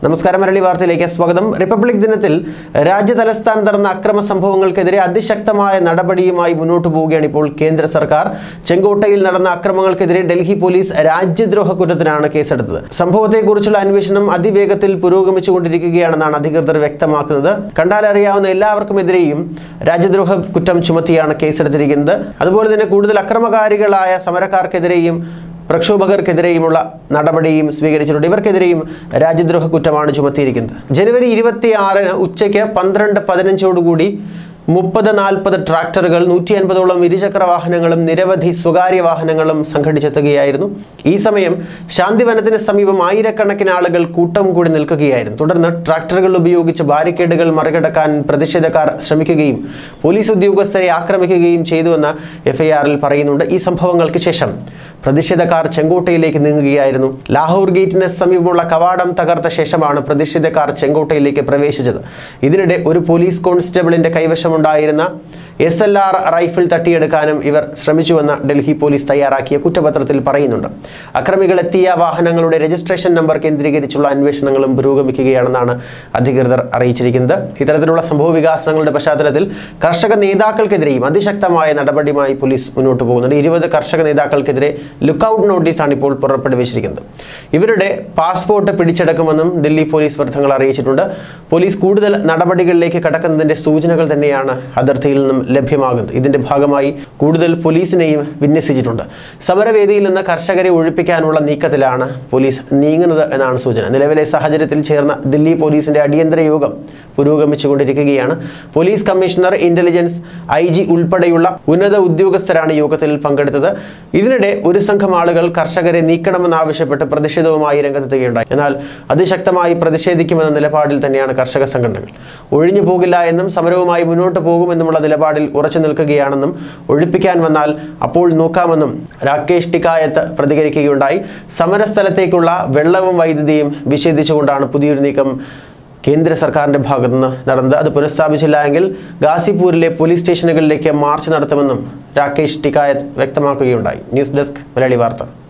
നമസ്കാരം മരളി വാർത്തയിലേക്ക് സ്വാഗതം റിപ്പബ്ലിക് ദിനത്തിൽ രാജ്യതലസ്ഥാനത്ത് നടന്ന അക്രമ സംഭവങ്ങൾക്കെതിരെ അതിശക്തമായ നടപടിയുമായി മുന്നോട്ട് പോവുകയാണ് ഇപ്പോൾ കേന്ദ്ര സർക്കാർ ചെങ്കോട്ടയിൽ നടന്ന അക്രമങ്ങൾക്കെതിരെ ഡൽഹി പോലീസ് രാജ്യദ്രോഹ കുറ്റത്തിനാണ് കേസെടുത്തത് സംഭവത്തെക്കുറിച്ചുള്ള അന്വേഷണം അതിവേഗത്തിൽ പുരോഗമിച്ചുകൊണ്ടിരിക്കുകയാണെന്നാണ് അധികൃതർ വ്യക്തമാക്കുന്നത് കണ്ടാലറിയാവുന്ന എല്ലാവർക്കുമെതിരെയും രാജ്യദ്രോഹ കുറ്റം ചുമത്തിയാണ് കേസെടുത്തിരിക്കുന്നത് അതുപോലെ തന്നെ കൂടുതൽ അക്രമകാരികളായ സമരക്കാർക്കെതിരെയും പ്രക്ഷോഭകർക്കെതിരെയും നടപടിയും സ്വീകരിച്ചിട്ടുണ്ട് ഇവർക്കെതിരെയും രാജ്യദ്രോഹ കുറ്റമാണ് ചുമത്തിയിരിക്കുന്നത് ജനുവരി ഇരുപത്തി ആറിന് ഉച്ചയ്ക്ക് പന്ത്രണ്ട് പതിനഞ്ചോടുകൂടി മുപ്പത് നാൽപ്പത് ട്രാക്ടറുകൾ നൂറ്റി അൻപതോളം ഇരുചക്ര വാഹനങ്ങളും നിരവധി സ്വകാര്യ വാഹനങ്ങളും സംഘടിച്ചെത്തുകയായിരുന്നു ഈ സമയം ശാന്തിവനത്തിന് സമീപം ആയിരക്കണക്കിന് ആളുകൾ കൂട്ടം കൂടി നിൽക്കുകയായിരുന്നു തുടർന്ന് ട്രാക്ടറുകൾ ഉപയോഗിച്ച് ബാരിക്കേഡുകൾ മറികടക്കാൻ പ്രതിഷേധക്കാർ ശ്രമിക്കുകയും പോലീസ് ഉദ്യോഗസ്ഥരെ ആക്രമിക്കുകയും ചെയ്തുവെന്ന് എഫ്ഐആറിൽ പറയുന്നുണ്ട് ഈ സംഭവങ്ങൾക്ക് ശേഷം പ്രതിഷേധക്കാർ ചെങ്കോട്ടയിലേക്ക് നീങ്ങുകയായിരുന്നു ലാഹോർ ഗേറ്റിന് സമീപമുള്ള കവാടം തകർത്ത ശേഷമാണ് പ്രതിഷേധക്കാർ ചെങ്കോട്ടയിലേക്ക് പ്രവേശിച്ചത് ഇതിനിടെ ഒരു പോലീസ് കോൺസ്റ്റബിളിന്റെ കൈവശമുണ്ടായിരുന്ന എസ് എൽ ആർ റൈഫിൾ തട്ടിയെടുക്കാനും ഇവർ ശ്രമിച്ചുവെന്ന് ഡൽഹി പോലീസ് തയ്യാറാക്കിയ കുറ്റപത്രത്തിൽ പറയുന്നുണ്ട് അക്രമികൾ എത്തിയ വാഹനങ്ങളുടെ രജിസ്ട്രേഷൻ നമ്പർ കേന്ദ്രീകരിച്ചുള്ള അന്വേഷണങ്ങളും പുരോഗമിക്കുകയാണെന്നാണ് അധികൃതർ അറിയിച്ചിരിക്കുന്നത് ഇത്തരത്തിലുള്ള സംഭവ വികാസങ്ങളുടെ പശ്ചാത്തലത്തിൽ കർഷക നേതാക്കൾക്കെതിരെയും അതിശക്തമായ നടപടിയുമായി പോലീസ് മുന്നോട്ട് പോകുന്നുണ്ട് ഇരുപത് കർഷക നേതാക്കൾക്കെതിരെ ലുക്കൌട്ട് നോട്ടീസാണ് ഇപ്പോൾ പുറപ്പെടുവിച്ചിരിക്കുന്നത് ഇവരുടെ പാസ്പോർട്ട് പിടിച്ചെടുക്കുമെന്നും ദില്ലി പോലീസ് വൃത്തങ്ങൾ അറിയിച്ചിട്ടുണ്ട് പോലീസ് കൂടുതൽ നടപടികളിലേക്ക് കടക്കുന്നതിന്റെ സൂചനകൾ തന്നെയാണ് അതിർത്തിയിൽ നിന്നും ലഭ്യമാകുന്നത് ഇതിന്റെ ഭാഗമായി കൂടുതൽ പോലീസിനെയും വിന്യസിച്ചിട്ടുണ്ട് സമരവേദിയിൽ നിന്ന് കർഷകരെ ഒഴിപ്പിക്കാനുള്ള നീക്കത്തിലാണ് പോലീസ് നീങ്ങുന്നത് എന്നാണ് സൂചന നിലവിലെ സാഹചര്യത്തിൽ ചേർന്ന ദില്ലി പോലീസിന്റെ അടിയന്തര യോഗം പുരോഗമിച്ചുകൊണ്ടിരിക്കുകയാണ് police commissioner intelligence I G ഉൾപ്പെടെയുള്ള ഉന്നത ഉദ്യോഗസ്ഥരാണ് യോഗത്തിൽ പങ്കെടുത്തത് ഇതിനിടെ ഒരു സംഘം ആളുകൾ കർഷകരെ നീക്കണമെന്നാവശ്യപ്പെട്ട് പ്രതിഷേധവുമായി രംഗത്തെത്തുകയുണ്ടായി എന്നാൽ അതിശക്തമായി പ്രതിഷേധിക്കുമെന്ന നിലപാടിൽ തന്നെയാണ് കർഷക സംഘടനകൾ ഒഴിഞ്ഞു പോകില്ല എന്നും സമരവുമായി മുന്നോട്ട് പോകുമെന്നുമുള്ള നിലപാടിൽ ഉറച്ചു നിൽക്കുകയാണെന്നും ഒഴിപ്പിക്കാൻ വന്നാൽ അപ്പോൾ നോക്കാമെന്നും രാകേഷ് ടിക്കായത്ത് പ്രതികരിക്കുകയുണ്ടായി സമരസ്ഥലത്തേക്കുള്ള വെള്ളവും വൈദ്യുതിയും വിച്ഛേദിച്ചുകൊണ്ടാണ് പുതിയൊരു നീക്കം കേന്ദ്ര സർക്കാരിന്റെ ഭാഗത്തു നിന്ന് നടന്നത് അത് പുനഃസ്ഥാപിച്ചില്ല എങ്കിൽ ഗാസിപൂരിലെ പോലീസ് സ്റ്റേഷനുകളിലേക്ക് മാർച്ച് നടത്തുമെന്നും രാകേഷ് ടിക്കായത്ത് വ്യക്തമാക്കുകയുണ്ടായി ന്യൂസ് ഡെസ്ക് മലയാളി വാർത്ത